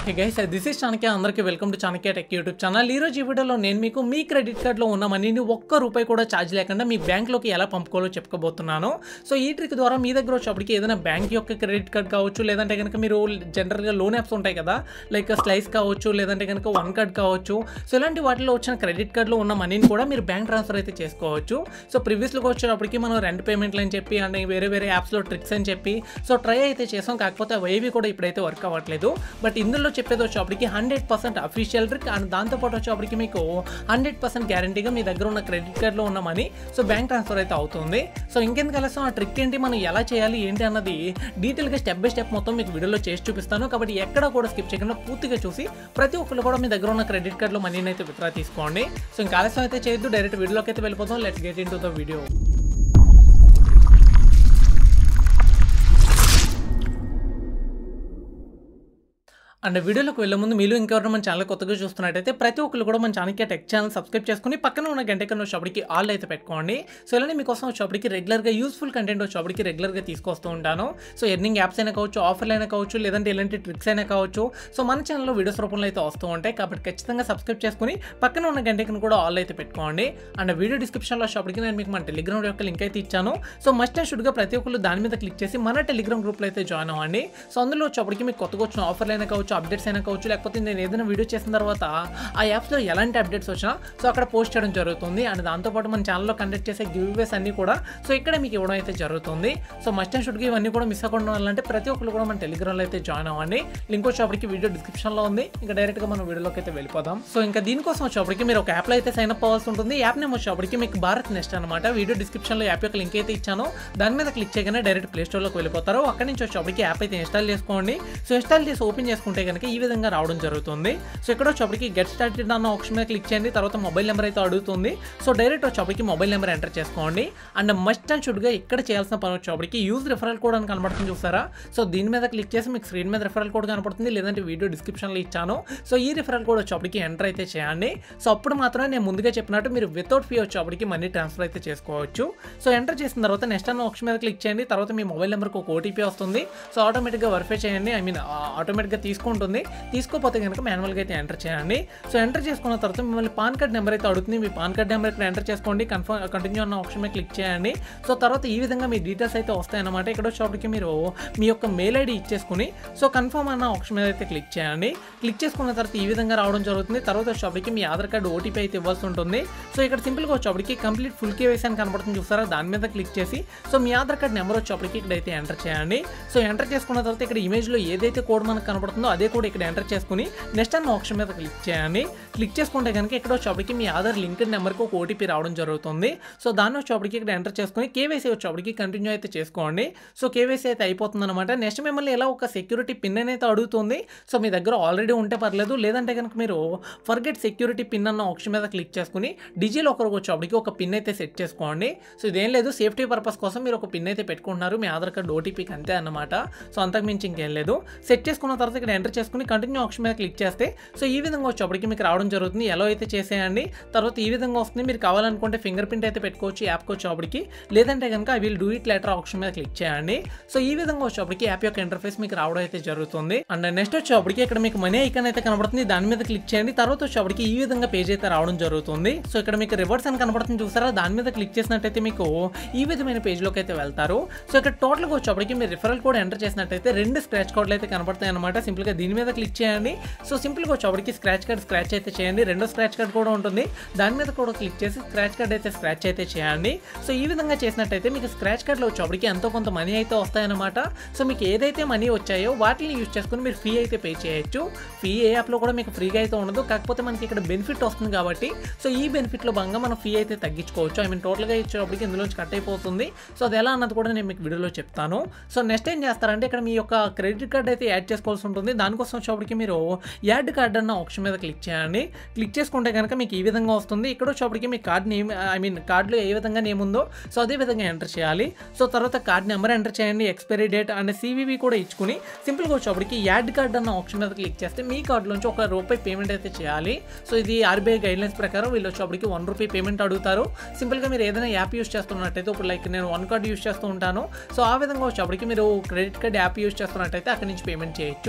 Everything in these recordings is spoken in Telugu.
Hey guys this is Chanakya అందరికీ welcome to Chanakya tech YouTube channel ఈ రోజు ఈ వీడియోలో నేను మీకు మీ క్రెడిట్ కార్డ్లో ఉన్న మనీని ఒక్క రూపాయి కూడా ఛార్జ్ లేకుండా మీ బ్యాంక్లోకి ఎలా పంపుకోవాలో చెప్పుకోబోతున్నాను సో ఈ ట్రిక్ ద్వారా మీ దగ్గర వచ్చేప్పటికి ఏదైనా బ్యాంక్ యొక్క క్రెడిట్ కార్డ్ కావచ్చు లేదంటే కనుక మీరు జనరల్గా లోన్ యాప్స్ ఉంటాయి కదా లైక్ స్లైస్ కావచ్చు లేదంటే కనుక వన్ కార్డ్ కావచ్చు సో ఇలాంటి వాటిలో వచ్చిన క్రెడిట్ కార్డులో ఉన్న మనీని కూడా మీరు బ్యాంక్ ట్రాన్స్ఫర్ అయితే చేసుకోవచ్చు సో ప్రీవియస్లోకి వచ్చేటప్పటికి మనం రెంట్ పేమెంట్లు అని చెప్పి అండ్ వేరే వేరే యాప్స్లో ట్రిక్స్ అని చెప్పి సో ట్రై అయితే చేసాం కాకపోతే అవి ఏవి కూడా ఇప్పుడైతే వర్క్ అవ్వట్లేదు బట్ ఇందులో చెప్పేది వచ్చేప్పటికి hundred percent official trick and దాంతోపాటు వచ్చేప్పటికి మీకు హండ్రెడ్ పర్సెంట్ గ్యారంటీగా మీ దగ్గర ఉన్న క్రెడిట్ కార్డ్లో ఉన్న మనీ సో బ్యాంక్ ట్రాన్స్ఫర్ అయితే అవుతుంది సో ఇంకెందుకు కలిసి ఆ ట్రిక్ ఏంటి మనం ఎలా చేయాలి ఏంటి అన్నది డీటెయిల్గా స్టెప్ బై స్టెప్ మొత్తం మీకు వీడియోలో చేసి చూపిస్తాను కాబట్టి ఎక్కడ కూడా స్కిప్ చేయకుండా పూర్తిగా చూసి ప్రతి ఒక్కరు కూడా మీ దగ్గర ఉన్న క్రెడిట్ కార్డులో మనీని అయితే విత్డ్రా తీసుకోండి సో ఇంకా ఆలస్యం అయితే చేయొద్దు డైరెక్ట్ వీడియోలోకి అయితే వెళ్ళిపోతాం let get into the video and వీడియోలోకి వెళ్ళే ముందు మీరు ఇంకెవరైనా మన ఛానల్ కొత్తగా చూస్తున్నట్టయితే ప్రతి ఒక్కరు కూడా మన ఛానల్కి టెక్ ఛానల్ సబ్స్క్రైబ్ చేసుకుని పక్కన ఉన్న గంట కన్నా వచ్చేప్పటికి ఆల్ అయితే పెట్టుకోండి సో ఇలానే మీకోసం వచ్చేప్పటికి రెగ్యులర్గా యూస్ఫుల్ కంటెంట్ వచ్చేప్పటికి రెగ్యులర్గా తీసుకొస్తూ ఉంటాను సో ఎర్నింగ్ యాప్స్ అయినా కావచ్చు ఆఫర్లు అయినా కావచ్చు లేదంటే ఇలాంటి ట్రిక్స్ అయినా కావచ్చు సో మన ఛానల్లో వీడియోస్ రూపంలో అయితే వస్తూ ఉంటాయి కాబట్టి ఖచ్చితంగా సబ్స్క్రైబ్ చేసుకుని పక్కన ఉన్న గంటకి కూడా ఆల్ అయితే పెట్టుకోండి అండ్ వీడియో డిస్క్రిప్షన్లో వచ్చేప్పటికి నేను మీకు మన టెలిగ్రామ్ యొక్క లింక్ అయితే ఇచ్చాను సో మస్ట్ అండ్ షుడ్గా ప్రతి ఒక్కరు దాని మీద క్లిక్ చేసి మన టెలిగ్రామ్ గ్రూప్లో అయితే జాయిన్ అవ్వండి సో అందులో వచ్చేప్పటికి మీకు కొత్తగా వచ్చిన ఆఫర్లు అయినా కావచ్చు అప్డేట్స్ అయినా కావచ్చు లేకపోతే నేను ఏదైనా వీడియో చేసిన తర్వాత ఆ యాప్స్లో ఎలాంటి అప్డేట్స్ వచ్చినా సో అక్కడ పోస్ట్ చేయడం జరుగుతుంది అండ్ దాంతోపాటు మన ఛానల్లో కండక్ట్ చేసే గివ్వేస్ అన్నీ కూడా సో ఇక్కడే మీకు ఇవ్వడం అయితే జరుగుతుంది సో మస్ట్ అండ్ షుడ్గా ఇవన్నీ కూడా మిస్ అవ్వకుండా ఉండాలంటే ప్రతి ఒక్కరు కూడా మన టెలిగ్రామ్లో అయితే జాయిన్ అవ్వండి లింక్ వచ్చేప్పటికి వీడియో డిస్క్రిప్షన్లో ఉంది ఇంకా డైరెక్ట్గా మనం వీడియోలోకి అయితే వెళ్ళిపోదాం సో ఇంకా దీనికోసం వచ్చేప్పటికి మీరు ఒక యాప్లో అయితే సైన్ అప్ అవ్వాల్సి ఉంటుంది యాప్ నేమ్ వచ్చేప్పటికి మీకు భారత్ నెస్ట్ అనమాట వీడియో డిస్క్రిప్షన్లో యాప్ యొక్క లింక్ అయితే ఇచ్చాను దాని మీద క్లిక్ చేయగానే డైరెక్ట్ ప్లే స్టోర్లోకి వెళ్ళిపోతారు అక్కడి నుంచి వచ్చేప్పటికి యాప్ అయితే ఇన్స్టాల్ చేసుకోండి సో ఇన్స్టాల్ చేసి ఓపెన్ చేసుకుంటే కనుక ఈ విధంగా రావడం జరుగుతుంది సో ఇక్కడ వచ్చేప్పటికి గెట్ స్టార్టెడ్ అన్న ఆప్షన్ మీద క్లిక్ చేయండి తర్వాత మొబైల్ నెంబర్ అయితే అడుగుతుంది సో డైరెక్ట్ వచ్చేప్పటికి మొబైల్ నెంబర్ ఎంటర్ చేసుకోండి అండ్ మస్ట్ అండ్ షుడ్గా ఇక్కడ చేయాల్సిన పని వచ్చేప్పటికి యూజ్ రిఫరల్ కోడ్ అని కనబడుతుంది చూసారా సో దీని మీద క్లిక్ చేసి మీకు స్క్రీన్ మీద రిఫరల్ కోడ్ కనపడుతుంది లేదంటే వీడియో డిస్క్రిప్షన్లో ఇచ్చాను సో ఈ రిఫరల్ కోడ్ వచ్చేప్పటికి ఎంటర్ అయితే చేయండి సో అప్పుడు మాత్రమే నేను ముందుగా చెప్పినట్టు మీరు వితౌట్ ఫీ వచ్చేప్పటికి మనీ ట్రాన్స్ఫర్ అయితే చేసుకోవచ్చు సో ఎంటర్ చేసిన తర్వాత నెక్స్ట్ అన్న ఆప్షన్ మీద క్లిక్ చేయండి తర్వాత మీ మొబైల్ నెంబర్కి ఒక ఓటీపీ వస్తుంది సో ఆటోమేటిక్గా వెరిఫై చేయండి ఐ మీన్ ఆటోమేటిక్గా తీసుకుంటుంది తీసుకోకపోతే కనుక మాన్యువల్గా అయితే ఎంటర్ చేయండి సో ఎంటర్ చేసుకున్న తర్వాత మిమ్మల్ని పాన్ కార్డ్ నెంబర్ అయితే అడుగుతుంది మీ పాన్ కార్డ్ నెంబర్ ఇక్కడ ఎంటర్ చేసుకోండి కన్ఫర్మ్ కంటిన్యూ అన్న ఆప్షన్ మీద క్లిక్ చేయండి సో తర్వాత ఈ విధంగా మీ డీటెయిల్స్ అయితే వస్తాయన్నమాట ఇక్కడ వచ్చేప్పటికి మీరు మీ యొక్క మెయిల్ ఐడి ఇచ్చేసుకుని సో కన్ఫర్మ్ అన్న ఆప్షన్ మీద అయితే క్లిక్ చేయండి క్లిక్ చేసుకున్న తర్వాత ఈ విధంగా రావడం జరుగుతుంది తర్వాత వచ్చేప్పటికి మీ ఆధార్ కార్డు ఓటీపీ అయితే ఇవ్వాల్సి ఉంటుంది సో ఇక్కడ సింపుల్గా వచ్చేప్పటికి కంప్లీట్ ఫుల్ కేవైసీ అని కనపడుతుంది చూస్తారా దాని మీద క్లిక్ చేసి సో మీ ఆధార్ కార్డ్ నెంబర్ వచ్చేప్పటికి ఇక్కడ అయితే ఎంటర్ చేయండి సో ఎంటర్ చేసుకున్న తర్వాత ఇక్కడ ఇమేజ్లో ఏదైతే కోడ్ మనకు కనపడుతుందో అదే కోడ్ ఇక్కడ ఎంటర్ చేసుకుని నెక్స్ట్ అన్న ఆప్షన్ మీద క్లిక్ చేయండి క్లిక్ చేసుకుంటే కనుక ఇక్కడ వచ్చేప్పటికి మీ ఆధార్ లింక్డ్ నెంబర్కి ఒక ఓటీపీ రావడం జరుగుతుంది సో దాన్ని వచ్చేప్పటికి ఇక్కడ ఎంటర్ చేసుకుని కేవైసీ వచ్చేప్పటికి కంటిన్యూ అయితే చేసుకోండి సో కేవైసీ అయితే అయిపోతుంది అనమాట నెక్స్ట్ మిమ్మల్ని ఎలా ఒక సెక్యూరిటీ పిన్ అనేది అడుగుతుంది సో మీ దగ్గర ఆల్రెడీ ఉంటే పర్లేదు లేదంటే కనుక మీరు ఫర్గెట్ సెక్యూరిటీ పిన్ అన్న ఆప్షన్ మీద క్లిక్ చేసుకుని డిజిలో ఒకరికి వచ్చేప్పటికి ఒక పిన్ అయితే సెట్ చేసుకోండి సో ఇదేం లేదు సేఫ్టీ పర్పస్ కోసం మీరు ఒక పిన్ అయితే పెట్టుకుంటున్నారు మీ ఆధార్ కార్డ్ ఓటీపీకి అంతే అన్నమాట సో అంతకు మించి ఇంకేం లేదు సెట్ చేసుకున్న తర్వాత ఇక్కడ ఎంటర్ చేసుకుని కంటిన్యూ ఆప్షన్ మీద క్లిక్ చేస్తే సో ఈ విధంగా వచ్చేప్పటికి మీకు రావడం జరుగుతుంది ఎలా అయితే చేసేయండి తర్వాత ఈ విధంగా వస్తుంది మీరు కావాలనుకుంటే ఫింగర్ ప్రింట్ అయితే పెట్టుకోవచ్చు యాప్కి వచ్చేప్పటికి లేదంటే కనుక I will do it later option మీద క్లిక్ చేయండి సో ఈ విధంగా వచ్చేప్పటికి యాప్ యొక్క ఇంటర్ఫేస్ మీకు రావడం అయితే జరుగుతుంది అండ్ నెక్స్ట్ వచ్చేప్పటికి ఇక్కడ మీకు మనీ ఐకన్ అయితే కనబడుతుంది దాని మీద క్లిక్ చేయండి తర్వాత వచ్చేప్పటికి ఈ విధంగా పేజ్ అయితే రావడం జరుగుతుంది సో ఇక్కడ మీకు రివర్స్ అని కనబడుతుంది చూసారా దాని మీద క్లిక్ చేసినట్టయితే మీకు ఈ విధమైన పేజ్లోకి అయితే వెళ్తారు సో ఇక్కడ టోటల్గా వచ్చేప్పటికి మీరు రిఫరల్ కోడ్ ఎంటర్ చేసినట్టయితే రెండు స్క్రాచ్ కార్డులు అయితే కనబడతాయి అనమాట సింపుల్గా దీని మీద క్లిక్ చేయండి సో సింపుల్గా వచ్చేప్పటికి స్క్రాచ్ కార్డ్ స్క్రాచ్ అయితే చేయండి రెండో స్క్రాచ్ కార్డ్ కూడా ఉంటుంది దాని మీద కూడా క్లిక్ చేసి స్క్రాచ్ కార్డ్ అయితే స్క్రాచ్ అయితే చేయండి సో ఈ విధంగా చేసినట్టయితే మీకు స్క్రాచ్ కార్డ్లో వచ్చేప్పటికి ఎంతో కొంత మనీ అయితే వస్తాయన్నమాట సో మీకు ఏదైతే మనీ వచ్చాయో వాటిని యూజ్ చేసుకుని మీరు ఫీ అయితే పే చేయొచ్చు ఫీ ఏ యాప్లో కూడా మీకు ఫ్రీగా అయితే ఉండదు కాకపోతే మనకి ఇక్కడ బెనిఫిట్ వస్తుంది కాబట్టి సో ఈ బెనిఫిట్లో భాగంగా మనం ఫీ అయితే తగ్గించుకోవచ్చు ఐ మీన్ టోటల్గా ఇచ్చేటప్పటికి ఇందులోంచి కట్ అయిపోతుంది సో అది ఎలా అన్నది కూడా నేను మీకు వీడియోలో చెప్తాను సో నెక్స్ట్ ఏం చేస్తారంటే ఇక్కడ మీ యొక్క క్రెడిట్ కార్డ్ అయితే యాడ్ చేసుకోవాల్సి ఉంటుంది దానికోసం వచ్చేప్పటికి మీరు యాడ్ కార్డ్ అన్న ఆప్షన్ మీద క్లిక్ చేయండి క్లిక్ చేసుకుంటే కనుక మీకు ఈ విధంగా వస్తుంది ఇక్కడ వచ్చేప్పటికి మీ కార్డ్ నేమ్ ఐ మీన్ కార్డులో ఏ విధంగా నేమ్ ఉందో సో అదే విధంగా ఎంటర్ చేయాలి సో తర్వాత కార్డ్ నెంబర్ ఎంటర్ చేయండి ఎక్స్పైరీ డేట్ అండ్ సివివి కూడా ఇచ్చుకుని సింపుల్గా వచ్చేప్పటికి యాడ్ కార్డ్ అన్న ఆప్షన్ మీద క్లిక్ చేస్తే మీ కార్డులోంచి ఒక రూపాయి పేమెంట్ అయితే చేయాలి సో ఇది ఆర్బీఐ గైడ్లైన్స్ ప్రకారం వీళ్ళు వచ్చేప్పటికి వన్ రూపీ పేమెంట్ అడుగుతారు సింపుల్గా మీరు ఏదైనా యాప్ యూస్ చేస్తున్నట్టయితే ఇప్పుడు లైక్ నేను వన్ కార్డ్ యూస్ చేస్తూ ఉంటాను సో ఆ విధంగా వచ్చేప్పటికి మీరు క్రెడిట్ కార్డ్ యాప్ యూస్ చేస్తున్నట్టయితే అక్కడి నుంచి పేమెంట్ చేయొచ్చు లేదు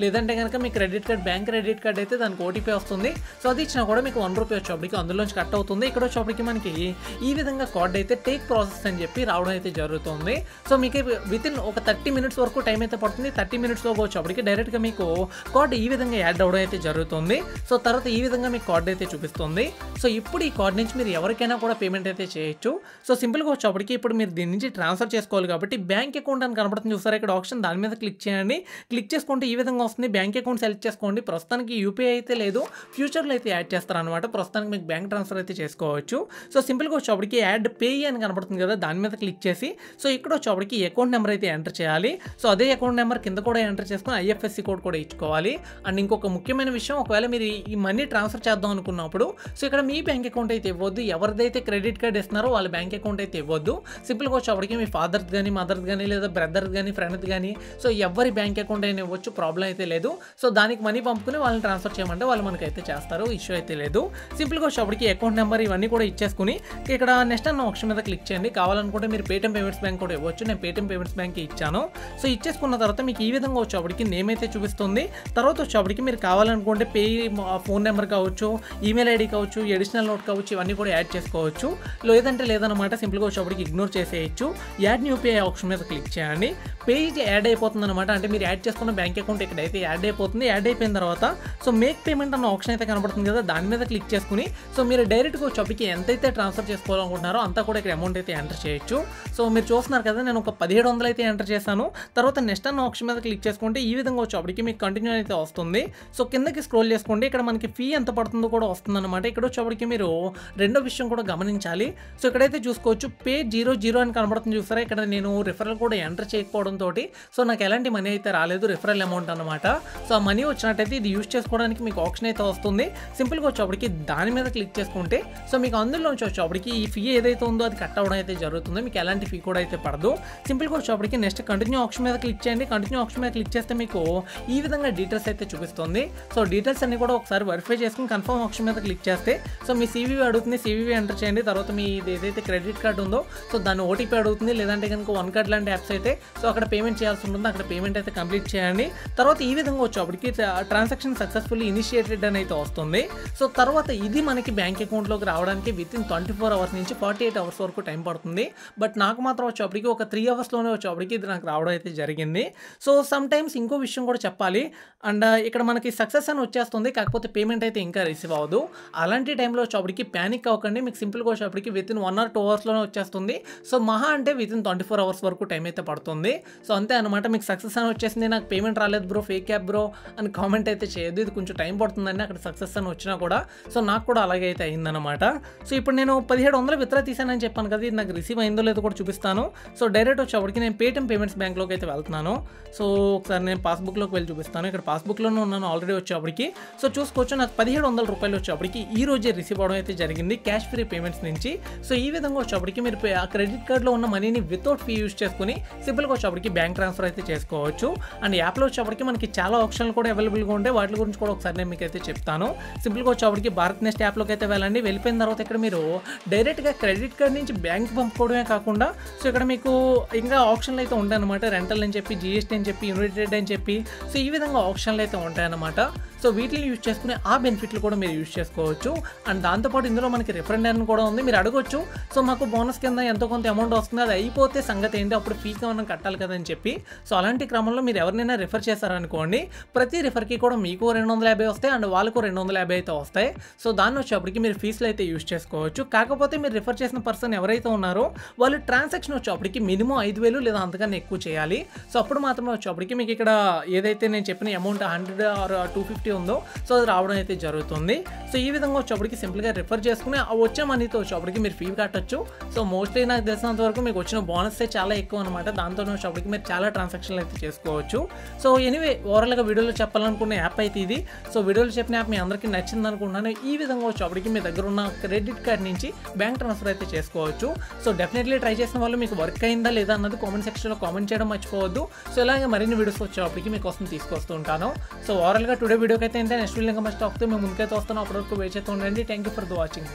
లేదంటే కనుక మీ credit card bank credit card అయితే దానికి ఓటీపీ వస్తుంది సో అది ఇచ్చినా కూడా మీకు వన్ రూపీ వచ్చేప్పటికి అందులోంచి కట్ అవుతుంది ఇక్కడ వచ్చేప్పటికి మనకి ఈ విధంగా కార్డ్ అయితే టేక్ ప్రాసెస్ అని చెప్పి రావడం అయితే జరుగుతుంది సో మీకు విత్ ఇన్ ఒక థర్టీ మినిట్స్ వరకు టైం అయితే పడుతుంది థర్టీ మినిట్స్లో వచ్చేప్పటికి డైరెక్ట్గా మీకు కార్డ్ ఈ విధంగా యాడ్ అవ్వడం అయితే జరుగుతుంది సో తర్వాత ఈ విధంగా మీకు కార్డ్ అయితే చూపిస్తుంది సో ఇప్పుడు ఈ కార్డ్ నుంచి మీరు ఎవరికైనా కూడా పేమెంట్ అయితే చేయొచ్చు సో సింపుల్గా వచ్చేప్పటికి ఇప్పుడు మీరు దీని నుంచి ట్రాన్స్ఫర్ చేసుకోవాలి కాబట్టి బ్యాంక్ అకౌంట్ అని కనబడుతుంది చూసారా ఇక్కడ ఆప్షన్ దాని మీద క్లిక్ చేయండి క్లిక్ చేసుకుంటే ఈ విధంగా వస్తుంది బ్యాంక్ అకౌంట్ సెలెక్ట్ చేసుకోండి ప్రస్తుతానికి యూపీఐ అయితే లేదు ఫ్యూచర్లో అయితే యాడ్ చేస్తారు అనమాట ప్రస్తుతానికి మీకు బ్యాంక్ ట్రాన్స్ఫర్ అయితే చేసుకోవచ్చు సో సింపుల్గా వచ్చేప్పటికి యాడ్ పే అని కనబడుతుంది కదా దాని మీద క్లిక్ చేసి సో ఇక్కడ వచ్చేప్పటికి అకౌంట్ నెంబర్ అయితే ఎంటర్ చేయాలి సో అదే అకౌంట్ నెంబర్ కింద కూడా ఎంటర్ చేసుకుని ఐఎఫ్ఎస్సి కోడ్ కూడా ఇచ్చుకోవాలి అండ్ ఇంకొక ముఖ్యమైన విషయం ఒకవేళ మీరు ఈ మనీ ట్రాన్స్ఫర్ చేద్దాం అనుకున్నప్పుడు సో ఇక్కడ మీ బ్యాంక్ అకౌంట్ అయితే ఇవ్వద్దు ఎవరిదైతే క్రెడిట్ కార్డ్ ఇస్తున్నారో వాళ్ళ బ్యాంక్ అకౌంట్ అయితే ఇవ్వద్దు సింపుల్గా వచ్చేప్పటికి మీ ఫాదర్ది కానీ మదర్ది కానీ లేదా బ్రదర్ది కానీ ఫ్రెండ్ది కానీ సో ఎవరి బ్యాంక్ అకౌంట్ అయినా ఇవ్వచ్చు ప్రాబ్లం అయితే లేదు సో దానికి మనీ పంపుకుని వాళ్ళని ట్రాన్స్ఫర్ చేయమంటే వాళ్ళు మనకి అయితే చేస్తారు ఇష్యూ అయితే లేదు సింపుల్గా వచ్చేప్పటికి అకౌంట్ నెంబర్ ఇవన్నీ కూడా ఇచ్చేసుకుని ఇక్కడ నెక్స్ట్ అన్న ఆప్షన్ మీద క్లిక్ చేయండి కావాలనుకుంటే మీరు పేటీఎం పేమెంట్స్ బ్యాంక్ కూడా ఇవ్వచ్చు నేను పేటీఎం పేమెంట్స్ బ్యాంక్ ఇచ్చాను సో ఇచ్చేసుకున్న తర్వాత మీకు ఈ విధంగా వచ్చేప్పటికి నేమ్ అయితే చూపిస్తుంది తర్వాత వచ్చేప్పటికి మీరు కావాలనుకుంటే పే ఫోన్ నెంబర్ కావచ్చు ఈమెయిల్ ఐడి కావచ్చు ఎడిషనల్ నోట్ కావచ్చు ఇవన్నీ కూడా యాడ్ చేసుకోవచ్చు లేదంటే లేదనమాట సింపుల్గా వచ్చేప్పటికి ఇగ్నోర్ చేసేయచ్చు యాడ్ న్యూ పే ఆప్షన్ మీద క్లిక్ చేయండి పేజ్ యాడ్ అయిపోతుంది అనమాట అంటే మీరు యాడ్ చేసుకున్న బ్యాంక్ అకౌంట్ ఇక్కడ అయితే యాడ్ అయిపోతుంది యాడ్ అయిపోయిన తర్వాత సో మేక్ పేమెంట్ అన్న ఆప్షన్ అయితే కనబడుతుంది కదా దాని మీద క్లిక్ చేసుకుని సో మీరు డైరెక్ట్గా వచ్చేప్పటికి ఎంతైతే ట్రాన్స్ఫర్ చేసుకోవాలనుకుంటున్నారో అంతా కూడా ఇక్కడ అమౌంట్ అయితే ఎంటర్ చేయొచ్చు సో మీరు చూస్తున్నారు కదా నేను ఒక పదిహేడు వందలు అయితే ఎంటర్ చేశాను తర్వాత నెక్స్ట్ అన్న ఆప్షన్ మీద క్లిక్ చేసుకుంటే ఈ విధంగా వచ్చేప్పటికి మీకు కంటిన్యూ అయితే వస్తుంది సో కిందకి స్క్రోల్ చేసుకోండి ఇక్కడ మనకి ఫీ ఎంత పడుతుందో కూడా వస్తుంది అనమాట ఇక్కడ వచ్చేప్పటికి మీరు రెండో విషయం కూడా గమనించాలి సో ఇక్కడైతే చూసుకోవచ్చు పే జీరో జీరో అని కనబడుతుంది చూసారా ఇక్కడ నేను రిఫరల్ కూడా ఎంటర్ చేయకపోవడంతో సో నాకు ఎలాంటి మనీ అయితే రాలేదు రిఫరల్ అమౌంట్ అనమాట సో ఆ మనీ వచ్చినట్టయితే ఇది యూస్ చేసుకోవడానికి మీకు ఆప్షన్ అయితే వస్తుంది సింపుల్గా వచ్చేప్పటికి దాని మీద క్లిక్ చేసుకుంటే సో మీకు అందులోంచి వచ్చేప్పటికి ఈ ఫీ ఏదైతే ఉందో అది కట్ అవ్వడం అయితే జరుగుతుంది మీకు ఎలాంటి ఫీ కూడా అయితే పడదు సింపుల్గా వచ్చేప్పటికి నెక్స్ట్ కంటిన్యూ ఆప్షన్ మీద క్లిక్ చేయండి కంటిన్యూ ఆప్షన్ మీద క్లిక్ చేస్తే మీకు ఈ విధంగా డీటెయిల్స్ అయితే చూపిస్తుంది సో డీటెయిల్స్ అన్ని కూడా ఒకసారి వెరిఫై చేసుకుని కన్ఫర్మ్ ఆప్షన్ మీద క్లిక్ చేస్తే సో మీ సీవీవీ అడుగుతుంది సీవీవీ ఎంటర్ చేయండి తర్వాత మీ ఇది ఏదైతే క్రెడిట్ కార్డు ఉందో సో దాన్ని ఓటీపీ అడుగుతుంది లేదంటే కనుక వన్ కార్డ్ లాంటి యాప్స్ అయితే సో అక్కడ పేమెంట్ చేయాల్సి ఉంటుంది అక్కడ పేమెంట్ అయితే కంప్లీట్ చేయండి తర్వాత ఈ విధంగా వచ్చేప్పటికి ట్రాన్సాక్షన్ సక్సెస్ఫుల్లీ ఇనిషియేటెడ్ అని అయితే వస్తుంది సో తర్వాత ఇది మనకి బ్యాంక్ అకౌంట్లోకి రావడానికి within twenty four hours నుంచి ఫార్టీ ఎయిట్ అవర్స్ వరకు టైం పడుతుంది బట్ నాకు మాత్రం వచ్చేప్పటికి ఒక త్రీ అవర్స్లోనే వచ్చేప్పటికి ఇది నాకు రావడం అయితే జరిగింది సో సమ్ టైమ్స్ ఇంకో విషయం కూడా చెప్పాలి అండ్ ఇక్కడ మనకి సక్సెస్ అని వచ్చేస్తుంది కాకపోతే పేమెంట్ అయితే ఇంకా రిసీవ్ అవ్వదు అలాంటి టైంలో వచ్చేప్పటికి ప్యానిక్ అవ్వకండి మీకు సింపుల్గా వచ్చేప్పటికి within one or two అవర్స్లోనే వచ్చేస్తుంది సో మహా అంటే within twenty four hours వరకు టైం అయితే పడుతుంది సో అంతే అనమాట మీకు సక్సెస్ అని వచ్చేసింది నాకు పేమెంట్ రాలేదు బ్రో ఫేక్ యాప్ బ్రో అని కామెంట్ అయితే చేయొద్దు ఇది కొంచెం టైం పడుతుందండి అక్కడ సక్సెస్ అని వచ్చినా కూడా సో నాకు కూడా అలాగే అయితే అయిందనమాట సో ఇప్పుడు నేను పదిహేడు వందలు విత్డ్రా తీసానని చెప్పాను కదా ఇది నాకు రిసీవ్ అయిందో లేదో కూడా చూపిస్తాను సో డైరెక్ట్ వచ్చేప్పటికి నేను పేటిఎం పేమెంట్స్ బ్యాంక్లోకి అయితే వెళ్తున్నాను సో ఒకసారి నేను పాస్బుక్లోకి వెళ్ళి చూపిస్తాను ఇక్కడ పాస్బుక్లోనే ఉన్నాను ఆల్రెడీ వచ్చేప్పటికి సో చూసుకోవచ్చు నాకు పదిహేడు వందల రూపాయలు వచ్చేప్పటికి ఈ రోజే రిసీవ్ అవడం అయితే జరిగింది క్యాష్ ఫ్రీ పేమెంట్స్ నుంచి సో ఈ విధంగా వచ్చేప్పటికి మీరు పే- ఆ క్రెడిట్ కార్డ్లో ఉన్న మనీని వితౌట్ ఫీ యూస్ చేసుకుని సింపుల్గా వచ్చేప్పటికి బ్యాంక్ ట్రాన్స్ఫర్ అయితే చేసుకోవచ్చు అండ్ యాప్లో వచ్చేప్పటికి మనకి చాలా ఆప్షన్లు కూడా అవైలబుల్గా ఉంటాయి వాటి గురించి కూడా ఒకసారి నేను మీకు అయితే చెప్తాను సింపుల్గా వచ్చేప్పటికి భారత్ నెస్ట్ యాప్లోకి అయితే వెళ్ళండి వెళ్ళిపోయిన తర్వాత ఇక్కడ మీరు డైరెక్ట్గా క్రెడిట్ కార్డ్ నుంచి బ్యాంక్ పంపుకోవడమే కాకుండా సో ఇక్కడ మీకు ఇంకా ఆప్షన్లు అయితే ఉంటాయి అనమాట రెంటల్ అని చెప్పి జిఎస్టీ అని చెప్పి యూనిటెడ్ అని చెప్పి సో ఈ విధంగా ఆప్షన్లు అయితే ఉంటాయన్నమాట సో వీటిని యూజ్ చేసుకునే ఆ బెనిఫిట్లు కూడా మీరు యూజ్ చేసుకోవచ్చు అండ్ దాంతోపాటు ఇందులో మనకి రిఫరెండ్ అని కూడా ఉంది మీరు అడగొచ్చు సో మాకు బోనస్ కింద ఎంతో కొంత అమౌంట్ వస్తుంది అది అయిపోతే సంగతి ఏంటి అప్పుడు ఫీజు మనం కట్టాలి కదా అని చెప్పి సో అలాంటి క్రమంలో మీరు ఎవరినైనా రిఫర్ చేశారనుకోండి ప్రతి రిఫర్కి కూడా మీకు రెండు వందల యాభై వస్తాయి అండ్ వాళ్ళకు రెండు వందల యాభై అయితే వస్తాయి సో దాన్ని వచ్చేప్పటికి మీరు ఫీజులు అయితే యూజ్ చేసుకోవచ్చు కాకపోతే మీరు రిఫర్ చేసిన పర్సన్ ఎవరైతే ఉన్నారో వాళ్ళు ట్రాన్సాక్షన్ వచ్చేప్పటికి మినిమం ఐదు వేలు లేదా అంతకన్నా ఎక్కువ చేయాలి సో అప్పుడు మాత్రమే వచ్చేప్పటికి మీకు ఇక్కడ ఏదైతే నేను చెప్పిన amount hundred or two fifty ఉందో సో అది రావడం అయితే జరుగుతుంది సో ఈ విధంగా వచ్చేప్పటికి సింపుల్గా రిఫర్ చేసుకుని ఆ వచ్చే మనీతో వచ్చేప్పటికి మీరు ఫీ కట్టొచ్చు సో మోస్ట్లీ నాకు తెలిసినంత వరకు మీకు వచ్చిన బోనస్ చాలా ఎక్కువ అనమాట దాంతో వచ్చేప్పటికి మీరు చాలా ట్రాన్సాక్షన్లు అయితే చేసుకోవచ్చు సో ఎనీవే ఓవరాల్గా వీడియోలో చెప్పాలనుకున్న యాప్ అయితే ఇది సో వీడియోలో చెప్పిన యాప్ మీ అందరికీ నచ్చింది అనుకుంటున్నాను ఈ విధంగా వచ్చేప్పటికి మీ దగ్గర ఉన్న క్రెడిట్ కార్డ్ నుంచి బ్యాంక్ ట్రాన్స్ఫర్ అయితే చేసుకోవచ్చు సో డెఫినెట్లీ ట్రై చేసిన వాళ్ళు మీకు వర్క్ అయిందా లేదా అన్నది కామెంట్ సెక్షన్లో కామెంట్ చేయడం మర్చిపోవద్దు సో ఇలాగే మరిన్ని వీడియోస్ వచ్చేప్పటికి మీకోసం తీసుకొస్తూ ఉంటాను సో ఓవరాల్గా టుడే వీడియోకి అయితే ఏంటంటే నెక్స్ట్ వీడియో ఇంకా మస్ట్ ఆఫ్తో మేము ముందుకైతే వస్తాను అప్పటివరకు వెయిట్ చేస్తూ ఉండండి thank you for the watching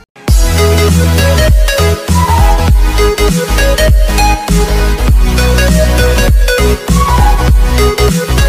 Thank you.